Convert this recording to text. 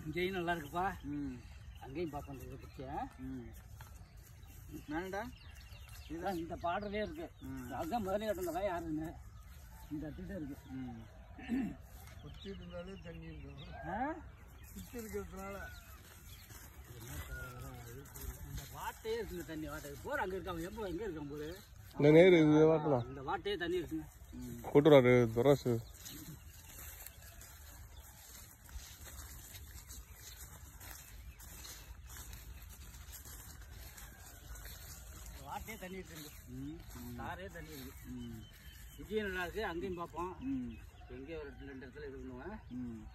இங்கேயும் நல்லா இருக்குப்பா ம் அங்கேயும் பார்ப்போம் இதை பற்றி ம் வேணடா இதுதான் இந்த பாடுறதே இருக்கு ம் அதுதான் முதலே கட்டினதா யாருன்னு இந்த இடத்துல இருக்கு ம் சுற்றி இருந்தாலே தண்ணி இருக்கும் ஆ? சுற்றி இருக்கிறதுனால இந்த வாட்டையே இருக்குங்க தண்ணி வாட்டை போர் அங்கே இருக்காங்க எம்போ எங்கே இருக்கான் போரு இந்த நேரு இது வாட்டலாம் இந்த வாட்டையே தண்ணி இருக்குங்க ம் கூட்டுறாரு துராசு இந்த வாட்டையே தண்ணி இருக்குங்க ம் ம் தாரே தண்ணி இருக்கு ம் இங்கேயும் நல்லா இருக்கு அங்கேயும் பார்ப்போம் ம் எங்கேயும் ஒரு ரெண்டு இடத்துல இருக்கணும் ம்